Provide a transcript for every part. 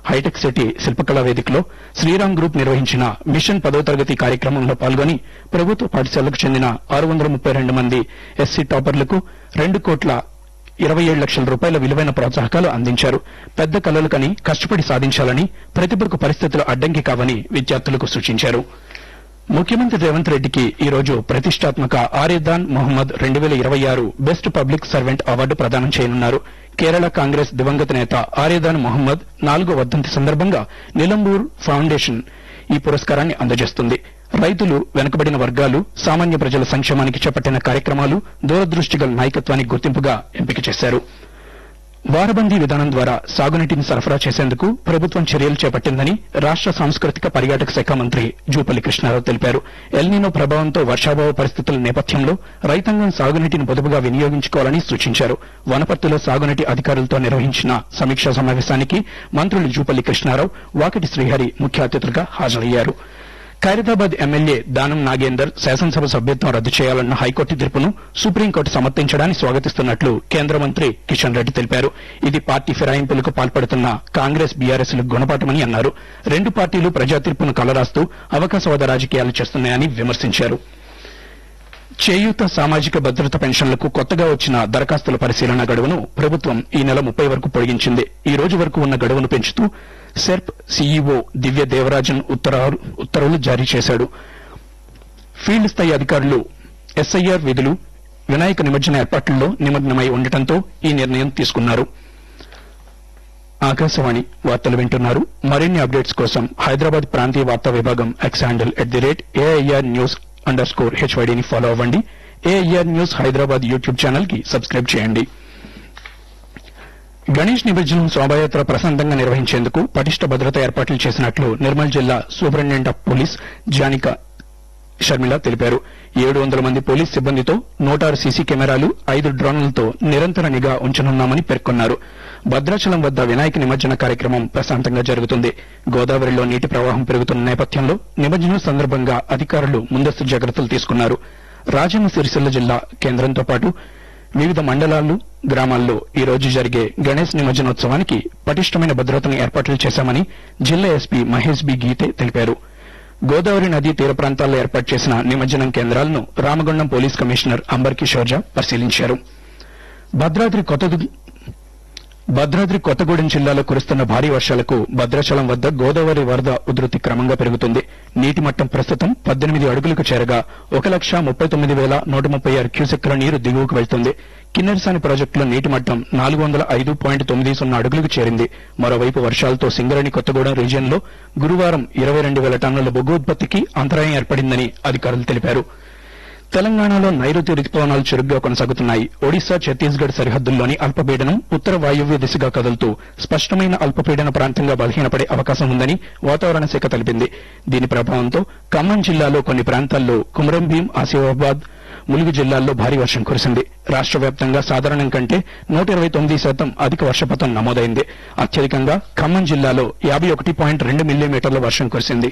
hitech city శిల్పకళా వేదికలో Sriram group నిర్వహించిన మిషన్ పదో తరగతి కార్యక్రమంలో పాల్గొని ప్రభుత్వ పాఠశాలకు చెందిన ఆరు వందల ముప్పై రెండు మంది ఎస్సీ టాపర్లకు రెండు కోట్ల ఇరవై ఏడు లక్షల రూపాయల విలువైన ప్రోత్సాహకాలు అందించారు పెద్ద కలలు కని కష్టపడి సాధించాలని ప్రతిభకు పరిస్థితులు అడ్డంకి కావని విద్యార్థులకు సూచించారు ముఖ్యమంత్రి రేవంత్ రెడ్డికి ఈ రోజు ప్రతిష్టాత్మక ఆర్యదాన్ మొహమ్మద్ రెండు వేల ఇరవై ఆరు బెస్ట్ పబ్లిక్ సర్వెంట్ అవార్డు ప్రదానం చేయనున్నారు కేరళ కాంగ్రెస్ దివంగత నేత ఆర్యదాన్ మొహమ్మద్ నాలుగో వర్ధంతి సందర్భంగా నిలంబూర్ ఫౌండేషన్ ఈ పురస్కారాన్ని అందజేస్తుంది రైతులు వెనుకబడిన వర్గాలు సామాన్య ప్రజల సంక్షేమానికి చేపట్టిన కార్యక్రమాలు దూరదృష్టి గల నాయకత్వానికి గుర్తింపుగా ఎంపిక చేశారు వారబందీ విధానం ద్వారా సాగునీటిని సరఫరా చేసేందుకు ప్రభుత్వం చర్యలు చేపట్టిందని రాష్ట సాంస్కృతిక పర్యాటక శాఖ మంత్రి జూపల్లి కృష్ణారావు తెలిపారు ఎల్నీనో ప్రభావంతో వర్షాభావ పరిస్థితుల నేపథ్యంలో రైతాంగం సాగునీటిని పొదుపుగా వినియోగించుకోవాలని సూచించారు వనపర్తిలో సాగునీటి అధికారులతో నిర్వహించిన సమీక్షా సమావేశానికి మంత్రులు జూపల్లి కృష్ణారావు వాకిటి శ్రీహరి ముఖ్య అతిథులుగా హాజరయ్యారు ఖైరతాబాద్ ఎమ్మెల్యే దానం నాగేందర్ శాసనసభ సభ్యత్వం రద్దు చేయాలన్న హైకోర్టు తీర్పును సుప్రీంకోర్టు సమర్థించడాన్ని స్వాగతిస్తున్నట్లు కేంద్ర మంత్రి కిషన్ రెడ్డి తెలిపారు ఇది పార్టీ ఫిరాయింపులకు పాల్పడుతున్న కాంగ్రెస్ బీఆర్ఎస్ లకు గుణపాఠమని అన్నారు రెండు పార్టీలు ప్రజా తీర్పును కలరాస్తూ అవకాశవాద రాజకీయాలు చేస్తున్నాయని విమర్శించారు చేయూత సామాజిక భద్రత పెన్షన్లకు కొత్తగా వచ్చిన దరఖాస్తుల పరిశీలన గడువును ప్రభుత్వం ఈ నెల ముప్పై వరకు పొడిగించింది ఈ రోజు వరకు ఉన్న గడువును పెంచుతూ సెర్ప్ సీఈఓ దివ్య దేవరాజన్ ఉత్తరాలు- ఉత్తర్వులు జారీ చేశాడు ఫీల్డ్ స్థాయి అధికారులు ఎస్ఐఆర్ విధులు వినాయక నిమజ్జన ఏర్పాట్లలో నిమగ్నమై ఉండటంతో ఈ నిర్ణయం తీసుకున్నారు ఆకాశవాణి వార్తలు వింటున్నారు మరిన్ని అప్డేట్స్ కోసం హైదరాబాద్ ప్రాంతీయ వార్తా విభాగం X handle at the rate AIR news underscore హెచ్వైడీని ఫాలో అవ్వండి AIR news Hyderabad YouTube channel కి సబ్స్క్రైబ్ చేయండి గణేష్ నిమజ్జనం శోభాయాత్ర ప్రశాంతంగా నిర్వహించేందుకు పటిష్ట భద్రత ఏర్పాట్లు చేసినట్లు నిర్మల్ జిల్లా superintendent of police Janika Sharmila తెలిపారు ఏడు వందల మంది పోలీస్ సిబ్బందితో నూట ఆరు సీసీ కెమెరాలు ఐదు డ్రోన్లతో నిరంతర నిఘా ఉంచనున్నామని పేర్కొన్నారు భద్రాచలం వద్ద వినాయక నిమజ్జన కార్యక్రమం ప్రశాంతంగా జరుగుతుంది గోదావరిలో నీటి ప్రవాహం పెరుగుతున్న నేపథ్యంలో నిమజ్జనం సందర్భంగా అధికారులు ముందస్తు జాగ్రత్తలు తీసుకున్నారు రాజన్న సిరిసిల్ల జిల్లా కేంద్రంతో పాటు వివిధ మండలాలు గ్రామాల్లో ఈ రోజు జరిగే గణేష్ నిమజ్జనోత్సవానికి పటిష్టమైన భద్రతను ఏర్పాట్లు చేశామని జిల్లా ఎస్పీ మహేష్ బి గీతే తెలిపారు గోదావరి నదీ తీర ప్రాంతాల్లో ఏర్పాటు చేసిన నిమజ్జనం కేంద్రాలను రామగుండం పోలీస్ కమిషనర్ అంబర్ కిషోర్ జా పరిశీలించారు భద్రాద్రి కొత్త భద్రాద్రి కొత్తగూడెం జిల్లాలో కురుస్తున్న భారీ వర్షాలకు భద్రాచలం వద్ద గోదావరి వరద ఉధృతి క్రమంగా పెరుగుతుంది నీటి మట్టం ప్రస్తుతం పద్దెనిమిది అడుగులకు చేరగా ఒక లక్ష ముప్పై తొమ్మిది వేల నూట ముప్పై ఆరు క్యూసెక్కుల నీరు దిగువకు వెళ్తుంది కిన్నెరసాని ప్రాజెక్టులో నీటి మట్టం నాలుగు వందల ఐదు పాయింట్ తొమ్మిది సున్నా అడుగులకు చేరింది మరోవైపు వర్షాలతో సింగరేణి కొత్తగూడెం రీజియన్లో గురువారం ఇరవై రెండు వేల టన్నుల బొగ్గు ఉత్పత్తికి అంతరాయం ఏర్పడిందని అధికారులు తెలిపారు తెలంగాణలో నైరుతి రుతుపవనాలు చురుగ్గా కొనసాగుతున్నాయి ఒడిశా ఛత్తీస్గఢ్ సరిహద్దుల్లోని అల్పపీడనం ఉత్తర వాయువ్య దిశగా కదులుతూ స్పష్టమైన అల్పపీడన ప్రాంతంగా బలహీనపడే అవకాశం ఉందని వాతావరణ శాఖ తెలిపింది దీని ప్రభావంతో ఖమ్మం జిల్లాలో కొన్ని ప్రాంతాల్లో కుమరం భీం ఆసిఫాబాద్ ములుగు జిల్లాల్లో భారీ వర్షం కురిసింది రాష్ట్ర వ్యాప్తంగా సాధారణం కంటే నూట ఇరవై తొమ్మిది శాతం అధిక వర్షపాతం నమోదైంది అత్యధికంగా ఖమ్మం జిల్లాలో యాభై ఒకటి పాయింట్ రెండు మిల్లీమీటర్ల వర్షం కురిసింది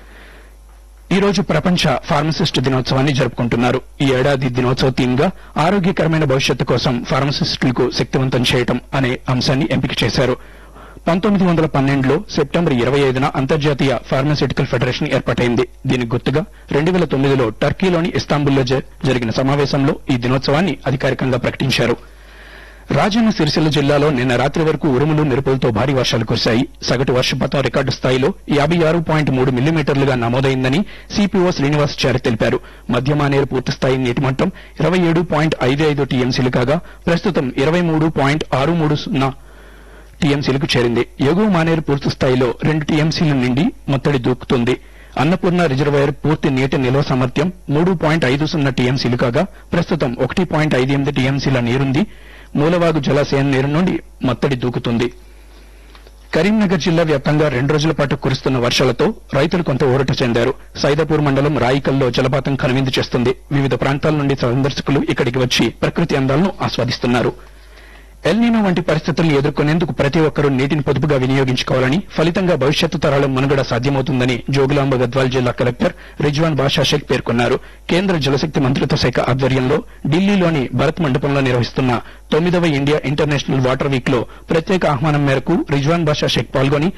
ఈ రోజు ప్రపంచ ఫార్మసిస్ట్ దినోత్సవాన్ని జరుపుకుంటున్నారు ఈ ఏడాది దినోత్సవ థీమ్ గా ఆరోగ్యకరమైన భవిష్యత్తు కోసం ఫార్మసిస్టులకు శక్తివంతం చేయటం అనే అంశాన్ని ఎంపిక చేశారు పంతొమ్మిది వందల పన్నెండులో సెప్టెంబర్ ఇరవై ఐదున అంతర్జాతీయ ఫార్మాస్యూటికల్ ఫెడరేషన్ ఏర్పాటైంది దీనికి గుర్తుగా రెండు వేల తొమ్మిదిలో టర్కీలోని ఇస్తాంబుల్లో జ- జరిగిన సమావేశంలో ఈ దినోత్సవాన్ని అధికారికంగా ప్రకటించారు రాజన్న సిరిసిల్ల జిల్లాలో నిన్న రాత్రి వరకు ఉరుములు మెరుపులతో భారీ వర్షాలు కురిశాయి సగటు వర్షపాతం రికార్డు స్థాయిలో యాభై ఆరు పాయింట్ మూడు మిల్లీమీటర్లుగా నమోదైందని సిపిఓ శ్రీనివాసాచారి తెలిపారు మధ్యమానేరు పూర్తిస్థాయి నీటి మట్టం ఇరవై ఏడు పాయింట్ ఐదు ఐదు టీఎంసీలు కాగా ప్రస్తుతం ఇరవై మూడు పాయింట్ ఆరు మూడు సున్నా టీఎంసీలకు చేరింది ఎగువ మానేరు పూర్తి స్థాయిలో రెండు టీఎంసీల నుండి ముత్తడి దూకుతుంది అన్నపూర్ణ రిజర్వాయర్ పూర్తి నీటి నిల్వ సామర్థ్యం మూడు పాయింట్ ఐదు సున్నా టీఎంసీలు కాగా ప్రస్తుతం ఒకటి పాయింట్ ఐదు ఎనిమిది టీఎంసీల నీరుంది మూలవాగు జలాశయం నీరు నుండి మత్తడి దూకుతుంది కరీంనగర్ జిల్లా వ్యాప్తంగా రెండు రోజుల పాటు కురుస్తున్న వర్షాలతో రైతులు కొంత ఊరట చెందారు సైదాపూర్ మండలం రాయికల్లో జలపాతం కనువిందు చేస్తుంది వివిధ ప్రాంతాల నుండి సందర్శకులు ఇక్కడికి వచ్చి ప్రకృతి అందాలను ఆస్వాదిస్తున్నారు ఎల్నీనో వంటి పరిస్థితులను ఎదుర్కొనేందుకు ప్రతి ఒక్కరూ నీటిని పొదుపుగా వినియోగించుకోవాలని ఫలితంగా భవిష్యత్తు తరాల మనుగడ సాధ్యమవుతుందని జోగులాంబ గద్వాల్ జిల్లా కలెక్టర్ రిజ్వాన్ బాషా షేక్ పేర్కొన్నారు కేంద్ర జలశక్తి మంత్రిత్వ శాఖ ఆధ్వర్యంలో ఢిల్లీలోని భరత్ మండపంలో నిర్వహిస్తున్న తొమ్మిదవ ఇండియా ఇంటర్నేషనల్ వాటర్ వీక్ లో ప్రత్యేక ఆహ్వానం మేరకు రిజ్వాన్ బాషా షేక్ పాల్గొని